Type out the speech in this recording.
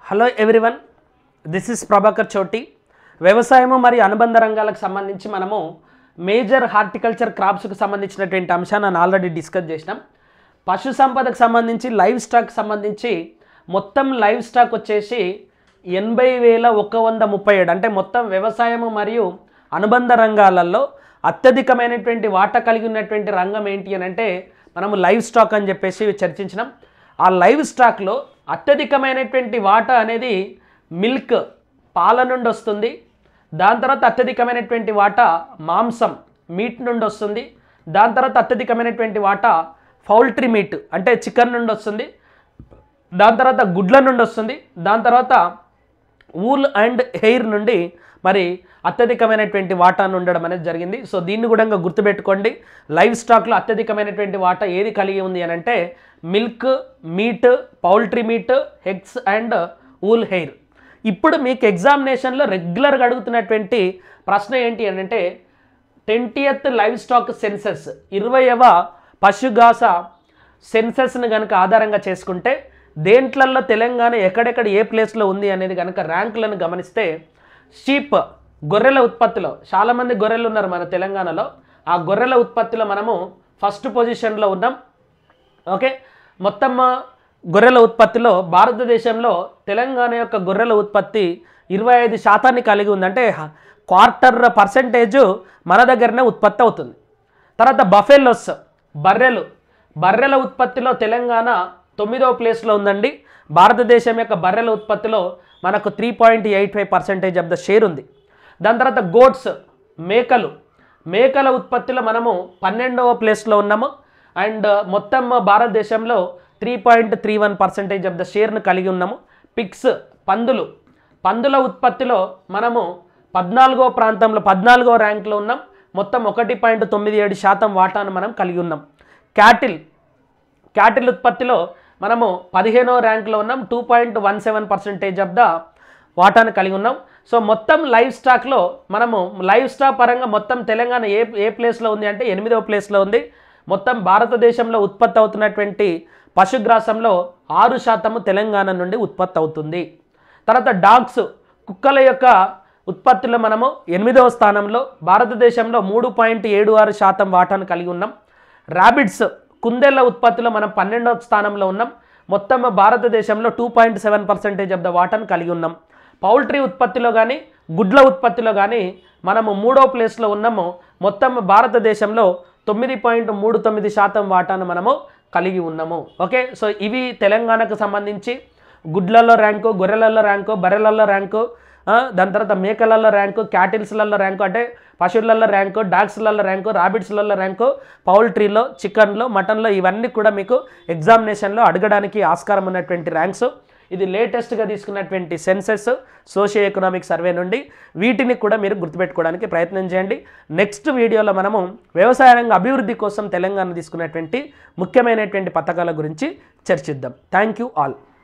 hello everyone this is Prabhakar Choti వ్యవసాయము మరియు అనుబంధ రంగాలకు సంబంధించి మనము మేజర్ హార్టికల్చర్ క్రాప్స్కి సంబంధించినటువంటి అంశాన్ని ఆల్రెడీ డిస్కస్ చేసినాం పశు సంపదకు సంబంధించి లైవ్ స్టాక్ సంబంధించి మొత్తం లైవ్ స్టాక్ వచ్చేసి ఎనభై వేల ఒక వంద ముప్పై ఏడు అంటే మొత్తం వ్యవసాయము మరియు అనుబంధ రంగాలలో అత్యధికమైనటువంటి వాటా కలిగి ఉన్నటువంటి రంగం ఏంటి అని అంటే మనము లైవ్ స్టాక్ అని చెప్పేసి చర్చించినాం ఆ లైవ్ స్టాక్లో అత్యధికమైనటువంటి వాటా అనేది మిల్క్ పాల నుండి వస్తుంది దాని తర్వాత అత్యధికమైనటువంటి వాటా మాంసం మీట్ నుండి వస్తుంది దాని తర్వాత అత్యధికమైనటువంటి వాటా పౌల్ట్రీ మీట్ అంటే చికెన్ నుండి వస్తుంది దాని తర్వాత గుడ్ల నుండి వస్తుంది దాని తర్వాత వూల్ అండ్ హెయిర్ నుండి మరి అత్యధికమైనటువంటి వాటాను ఉండడం అనేది జరిగింది సో దీన్ని కూడా ఇంకా గుర్తుపెట్టుకోండి లైవ్ స్టాక్లో అత్యధికమైనటువంటి వాటా ఏది కలిగి ఉంది అని అంటే milk meat poultry meat eggs and wool hair ఇప్పుడు మీకు ఎగ్జామినేషన్లో రెగ్యులర్గా అడుగుతున్నటువంటి ప్రశ్న ఏంటి అని అంటే ట్వంటీయత్ లైవ్ స్టాక్ సెన్సెస్ ఇరవైవ పశుగాస సెన్సెస్ని కనుక ఆధారంగా చేసుకుంటే దేంట్లల్లో తెలంగాణ ఎక్కడెక్కడ ఏ ప్లేస్లో ఉంది అనేది కనుక ర్యాంకులను గమనిస్తే షీప్ గొర్రెల ఉత్పత్తిలో చాలామంది గొర్రెలు ఉన్నారు మన తెలంగాణలో ఆ గొర్రెల ఉత్పత్తిలో మనము ఫస్ట్ పొజిషన్లో ఉన్నాం ఓకే మొత్తం గొర్రెల ఉత్పత్తిలో భారతదేశంలో తెలంగాణ యొక్క గొర్రెల ఉత్పత్తి ఇరవై ఐదు శాతాన్ని కలిగి ఉంది అంటే క్వార్టర్ పర్సెంటేజ్ మన దగ్గరనే ఉత్పత్తి అవుతుంది తర్వాత బఫెలోస్ బర్రెలు బర్రెల ఉత్పత్తిలో తెలంగాణ తొమ్మిదవ ప్లేస్లో ఉందండి భారతదేశం యొక్క బర్రెల ఉత్పత్తిలో మనకు three point eight five percentage of the share ఉంది దాని తర్వాత గోడ్స్ మేకలు మేకల ఉత్పత్తిలో మనము పన్నెండవ ప్లేస్లో ఉన్నాము అండ్ మొత్తం భారతదేశంలో three point three one percentage of the షేర్ను కలిగి ఉన్నాము పిక్స్ పందులు పందుల ఉత్పత్తిలో మనము పద్నాలుగో ప్రాంతంలో పద్నాలుగో ర్యాంక్లో ఉన్నాం మొత్తం ఒకటి పాయింట్ తొమ్మిది ఏడు శాతం వాటాను మనం కలిగి ఉన్నాం క్యాటిల్ క్యాటిల్ ఉత్పత్తిలో మనము పదిహేనో ర్యాంక్లో ఉన్నాం two point one seven percentage of the వాటాను కలిగి ఉన్నాం సో మొత్తం లైవ్ స్టాక్లో మనము లైవ్ స్టాక్ పరంగా మొత్తం తెలంగాణ ఏ ఏ ప్లేస్లో ఉంది అంటే ఎనిమిదవ ప్లేస్లో ఉంది మొత్తం భారతదేశంలో ఉత్పత్తి అవుతున్నటువంటి పశుగ్రాసంలో ఆరు శాతము తెలంగాణ నుండి ఉత్పత్తి అవుతుంది తర్వాత డాగ్స్ కుక్కల యొక్క ఉత్పత్తిలో మనము ఎనిమిదవ స్థానంలో భారతదేశంలో మూడు పాయింట్ ఏడు ఆరు శాతం వాటాను కలిగి ఉన్నాం ర్యాబిట్స్ కుందేళ్ల ఉత్పత్తిలో మనం పన్నెండవ స్థానంలో ఉన్నాం మొత్తం భారతదేశంలో two point seven percentage of the వాటాను కలిగి ఉన్నాం పౌల్ట్రీ ఉత్పత్తిలో కానీ గుడ్ల ఉత్పత్తిలో కానీ మనము మూడో ప్లేస్లో ఉన్నాము మొత్తం భారతదేశంలో తొమ్మిది పాయింట్ మూడు తొమ్మిది శాతం వాటాను మనము కలిగి ఉన్నాము ఓకే సో ఇవి తెలంగాణకు సంబంధించి గుడ్లలో ర్యాంకు గొర్రెలలో ర్యాంకు బర్రెలలో ర్యాంకు ఆ, దాని తర్వాత మేకలలో ర్యాంకు క్యాటిల్స్లలో ర్యాంకు అంటే పశువులలో ర్యాంకు డాగ్స్లలో ర్యాంకు రాబిట్స్లలో ర్యాంకు పౌల్ట్రీలో చికెన్లో మటన్లో ఇవన్నీ కూడా మీకు ఎగ్జామినేషన్లో అడగడానికి ఆస్కారం ఉన్నటువంటి ర్యాంక్స్ ఇది లేటెస్ట్గా తీసుకున్నటువంటి సెన్సెస్ సోషియో ఎకనామిక్ సర్వే నుండి వీటిని కూడా మీరు గుర్తుపెట్టుకోవడానికి ప్రయత్నం చేయండి నెక్స్ట్ వీడియోలో మనము వ్యవసాయ రంగ అభివృద్ధి కోసం తెలంగాణ తీసుకున్నటువంటి ముఖ్యమైనటువంటి పథకాల గురించి చర్చిద్దాం థ్యాంక్ యూ ఆల్